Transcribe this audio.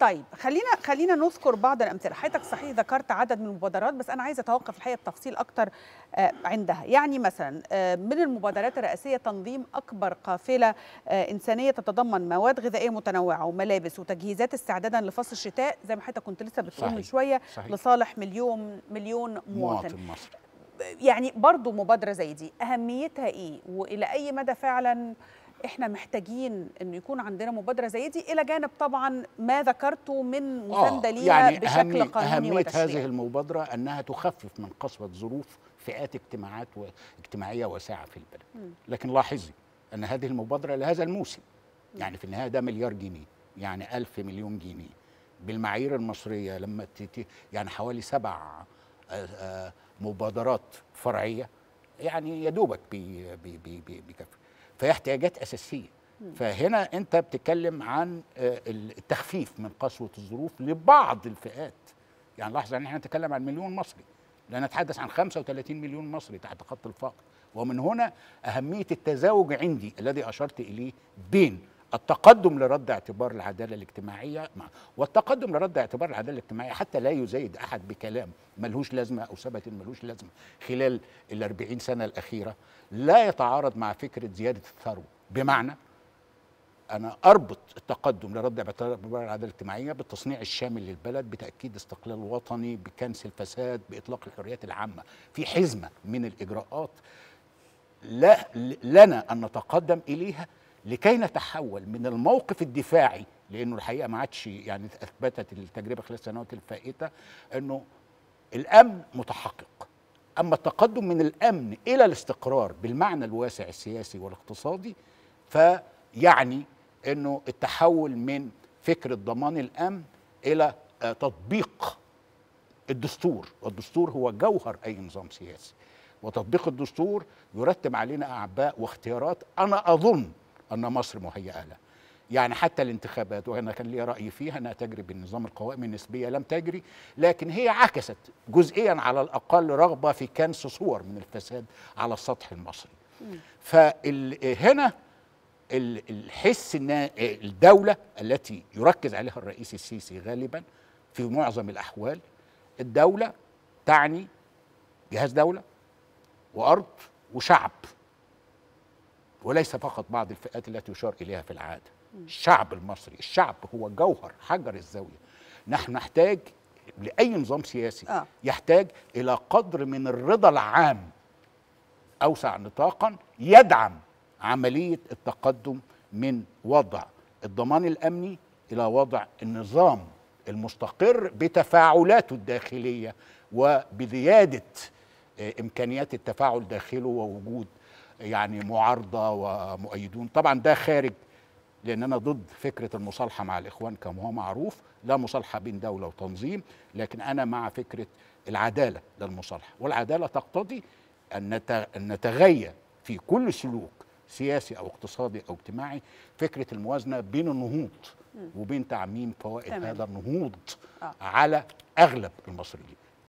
طيب خلينا خلينا نذكر بعض الامثله حضرتك صحيح ذكرت عدد من المبادرات بس انا عايزه اتوقف الحقيقه بتفصيل اكتر آه، عندها يعني مثلا آه، من المبادرات الرئيسيه تنظيم اكبر قافله آه، انسانيه تتضمن مواد غذائيه متنوعه وملابس وتجهيزات استعدادا لفصل الشتاء زي ما حضرتك كنت لسه بتقول من صحيح. شويه صحيح. لصالح مليون مليون مواطن مواطن مصري يعني برضو مبادرة زي دي أهميتها إيه وإلى أي مدى فعلا إحنا محتاجين إنه يكون عندنا مبادرة زي دي إلى جانب طبعا ما ذكرته من مساندة ليها يعني بشكل أهمي قانوني أهمية وتشريعي هذه المبادرة أنها تخفف من قسوة ظروف فئات اجتماعات واجتماعية واسعة في البلد لكن لاحظي أن هذه المبادرة لهذا الموسم يعني في النهاية ده مليار جنيه يعني ألف مليون جنيه بالمعايير المصرية لما تت... يعني حوالي سبع آه، آه، مبادرات فرعية يعني يا دوبك بي بي بي بي بيكفي فهي احتياجات أساسية فهنا أنت بتتكلم عن آه، التخفيف من قسوة الظروف لبعض الفئات يعني لاحظ ان احنا نتكلم عن مليون مصري لا نتحدث عن 35 مليون مصري تحت خط الفقر ومن هنا أهمية التزاوج عندي الذي أشرت إليه بين التقدم لرد اعتبار العدالة الاجتماعية مع- والتقدم لرد اعتبار العدالة الاجتماعية حتى لا يزايد أحد بكلام ملهوش لازمة أو ثبت ملهوش لازمة خلال الأربعين سنة الأخيرة لا يتعارض مع فكرة زيادة الثروة بمعنى انا اربط التقدم لرد اعتبار العداله الاجتماعيه بالتصنيع الشامل للبلد بتاكيد استقلال وطني بكنس الفساد باطلاق الحريات العامه في حزمه من الاجراءات لا لنا ان نتقدم اليها لكي نتحول من الموقف الدفاعي لانه الحقيقه ما عادش يعني اثبتت التجربه خلال السنوات الفائته انه الامن متحقق اما التقدم من الامن الى الاستقرار بالمعنى الواسع السياسي والاقتصادي فيعني انه التحول من فكره ضمان الامن الى آه، تطبيق الدستور والدستور هو جوهر اي نظام سياسي وتطبيق الدستور يرتب علينا اعباء واختيارات انا اظن ان مصر مهيئه لها يعني حتى الانتخابات وانا كان لي راي فيها انها تجري بالنظام القوائم النسبيه لم تجري لكن هي عكست جزئيا على الاقل رغبه في كنس صور من الفساد على السطح المصري فهنا الحس ان الدوله التي يركز عليها الرئيس السيسي غالبا في معظم الاحوال الدوله تعني جهاز دوله وارض وشعب وليس فقط بعض الفئات التي يشار اليها في العاده الشعب المصري الشعب هو جوهر حجر الزاويه نحن نحتاج لاي نظام سياسي آه. يحتاج الى قدر من الرضا العام اوسع نطاقا يدعم عمليه التقدم من وضع الضمان الامني الى وضع النظام المستقر بتفاعلاته الداخليه وبزياده آه، امكانيات التفاعل داخله ووجود يعني معارضه ومؤيدون طبعا ده خارج لان انا ضد فكره المصالحه مع الاخوان كما هو معروف لا مصالحه بين دوله وتنظيم لكن انا مع فكره العداله للمصالحه والعداله تقتضي ان نت- أن نتغير في كل سلوك سياسي او اقتصادي او اجتماعي فكره الموازنه بين النهوض وبين تعميم فوائد تمام. هذا النهوض آه. على اغلب المصريين